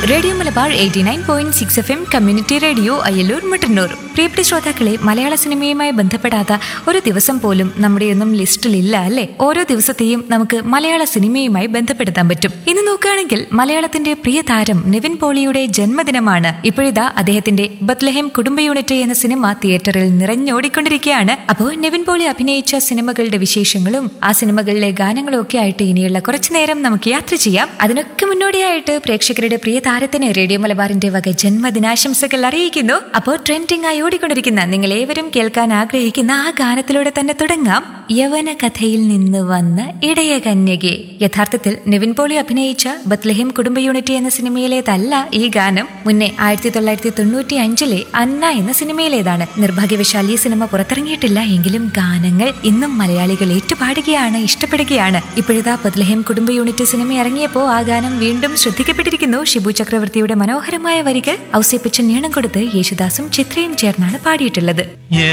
radio Malabar eighty nine point six F M community radio Ayyalur Mattannur പ്രിയപ്പെട്ട ശ്രോതാക്കളെ മലയാള സിനിമയുമായി ബന്ധപ്പെടാത്ത ഒരു ദിവസം പോലും നമ്മുടെ ഒന്നും ലിസ്റ്റിലില്ല അല്ലേ ഓരോ ദിവസത്തെയും നമുക്ക് മലയാള സിനിമയുമായി ബന്ധപ്പെടുത്താൻ പറ്റും ഇന്ന് നോക്കുകയാണെങ്കിൽ മലയാളത്തിന്റെ പ്രിയ താരം നിവിൻ പോളിയുടെ ജന്മദിനമാണ് ഇപ്പോഴിതാ അദ്ദേഹത്തിന്റെ ബത്ലഹേം കുടുംബ യൂണിറ്റ് എന്ന സിനിമ തിയേറ്ററിൽ നിറഞ്ഞോടിക്കൊണ്ടിരിക്കുകയാണ് അപ്പോൾ നിവിൻ പോളി അഭിനയിച്ച സിനിമകളുടെ വിശേഷങ്ങളും ആ സിനിമകളിലെ ഗാനങ്ങളും ഒക്കെ ആയിട്ട് ഇനിയുള്ള കുറച്ചു നേരം നമുക്ക് യാത്ര ചെയ്യാം അതിനൊക്കെ മുന്നോടിയായിട്ട് പ്രേക്ഷകരുടെ പ്രിയ താരത്തിന് റേഡിയോ മലബാറിന്റെ വക ജന്മദിനാശംസകൾ അറിയിക്കുന്നു അപ്പോൾ ട്രെൻഡിംഗ് ആയി ഓടിക്കൊണ്ടിരിക്കുന്ന നിങ്ങൾ ഏവരും കേൾക്കാൻ ആഗ്രഹിക്കുന്ന ആ ഗാനത്തിലൂടെ തന്നെ തുടങ്ങാം യവന കഥയിൽ നിന്ന് വന്ന ഇടയ കന്യകെ യഥാർത്ഥത്തിൽ നിവിൻ പോളി അഭിനയിച്ച ബത്ലഹിം കുടുംബ യൂണിറ്റ് എന്ന സിനിമയിലേതല്ല ഈ ഗാനം മുന്നേ ആയിരത്തി തൊള്ളായിരത്തി തൊണ്ണൂറ്റി അഞ്ചിലെ അന്ന എന്ന സിനിമയിലേതാണ് നിർഭാഗ്യവശാൽ ഈ സിനിമ പുറത്തിറങ്ങിയിട്ടില്ല എങ്കിലും ഗാനങ്ങൾ ഇന്നും മലയാളികൾ ഏറ്റുപാടുകയാണ് ഇഷ്ടപ്പെടുകയാണ് ഇപ്പോഴിതാ ബത്ലഹേം കുടുംബ യൂണിറ്റ് സിനിമ ഇറങ്ങിയപ്പോൾ ആ ഗാനം വീണ്ടും ശ്രദ്ധിക്കപ്പെട്ടിരിക്കുന്നു ഷിബു ചക്രവർത്തിയുടെ മനോഹരമായ വരികൾ ഔസേപ്പച്ചൻ നീണം കൊടുത്ത് യേശുദാസും ചിത്രയും ചേർന്നാണ് പാടിയിട്ടുള്ളത്